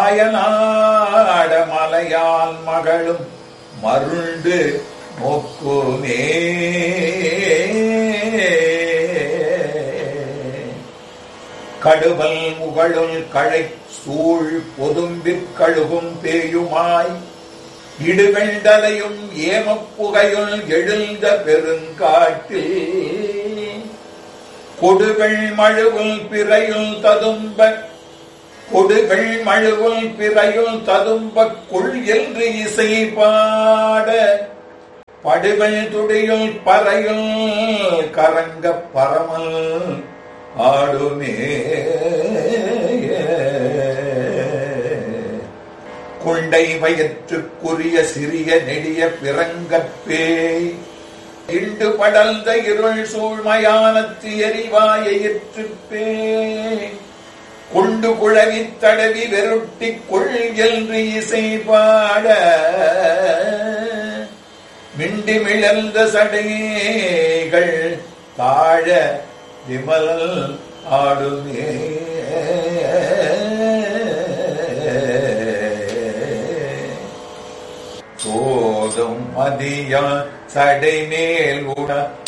மயனாட மலையால் மகளும் மருண்டு நோக்குமே கடுவல் முகழுள் களை சூழ் பொதும்பிற் கழுகும் பேயுமாய் இடுகண்டலையும் ஏமப்புகையுள் எழுந்த பெருங்காட்டில் கொடுகள் மழுவுல் பிறையுள் ததும்ப கொடுகள் மழுவுல் பிறையுள் ததும்ப கொள் என்று இசை பாட படுகள் துடியுள் பறையுள் கரங்க பரமல் ஆடுமே குண்டை வயிற்றுக்குரிய சிறிய நெடிய பிறங்கப் பேய் இண்டு படர்ந்த இருள் சூழ்மையானத்து எரிவாயிற்றுப்பே கொண்டு குழவித் தடவி வெருட்டிக் கொள் என்று இசை பாட மிண்டி மிளர்ந்த சடைகள் தாழ விமல் ஆடுமே போதும் மதியா சடை மேல் உட